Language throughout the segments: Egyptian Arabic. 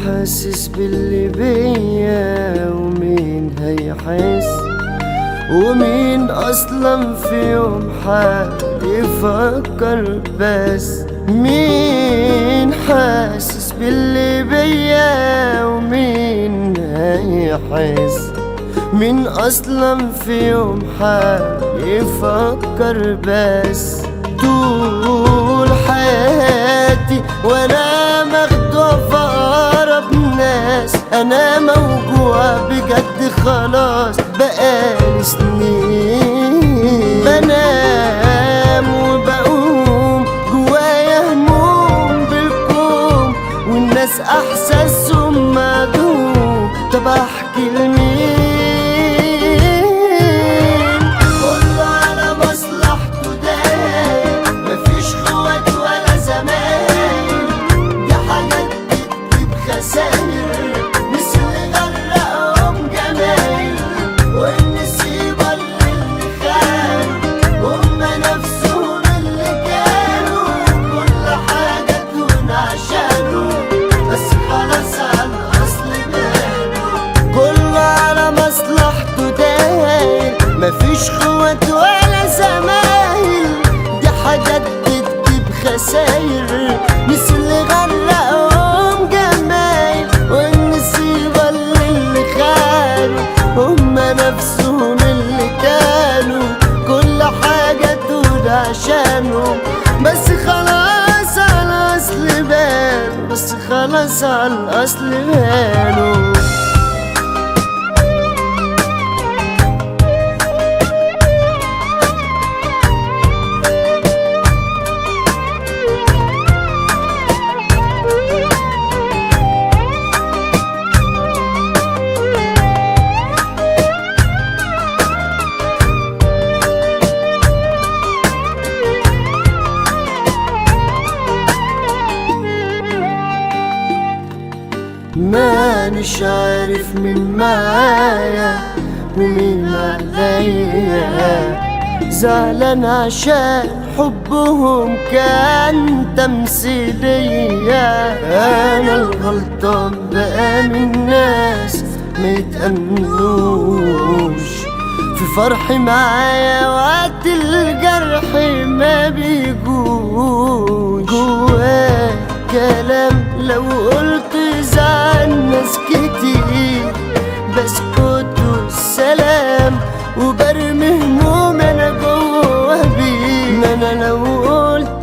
حاسس باللي بيا ومين هيحس ومين اصلا في يوم يفكر بس مين حاسس باللي بيا ومين هيحس مين اصلا في يوم يفكر بس طول حياتي وانا مخدوع في اقرب ناس انا موجوع بجد خلاص بقالي سنين بنام وبقوم جوايا هموم بالكوم والناس احساسهم مدهوم طب احكي لمين كله على مصلحته داير مفيش خوات ولا زمايل دي حاجات بتجيب خساير مثل غرقهم جمايل والنسيبة اللي خان هما نفسهم اللي كانوا كل حاجة تهون عشانه بس خلاص على الأصل ماله كله على مصلحته داير مفيش خوات ولا زمايل دي حاجات بتجيب خساير مثل غرقهم جمايل والنسيبة اللي خانوا هما نفسهم اللي كانوا كل حاجة تقول عشانهم بس خلاص على الأصل بانوا بس خلاص على الأصل بانوا مانيش عارف مين معايا ومين عليا زعلان عشان حبهم كان تمثيلية أنا الغلطان بقى من الناس ما يتأمنوش في فرحي معايا وقت الجرح ما بيجوش جواك كلام لو قلت زعل ناس كتير بسكت والسلام وبرمي هموم انا جوه بيه انا لو قلت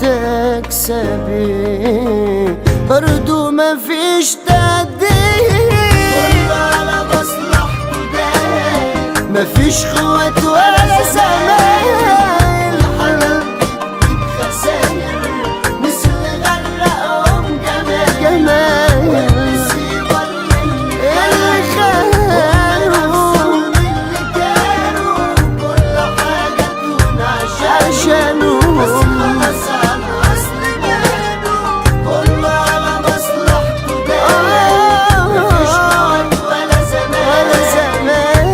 اكسبي برضو مفيش تقدير على مصلحته داير مفيش خوات ولا زمايل حلال بتجيب خساير مثل غرقهم جمال جمال والنسيبة اللي خانوا اللي كانوا كل حاجة تكون عشانهم بس خلاص على الأصل بانوا كله على مصلحته داير مفيش خوات ولا زمان ولا زمان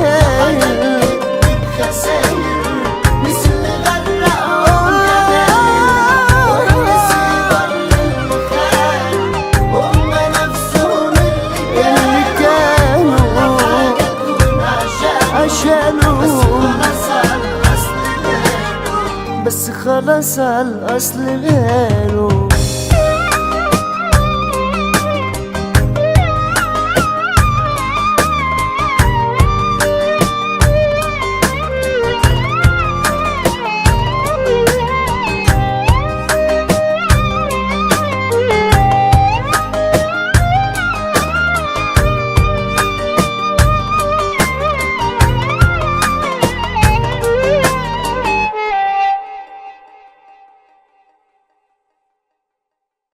خساير مثل غرقهم جمال والنسيبة اللي خانوا هما نفسهم اللي كانوا عشانهم بس خلاص على الأصل بانوا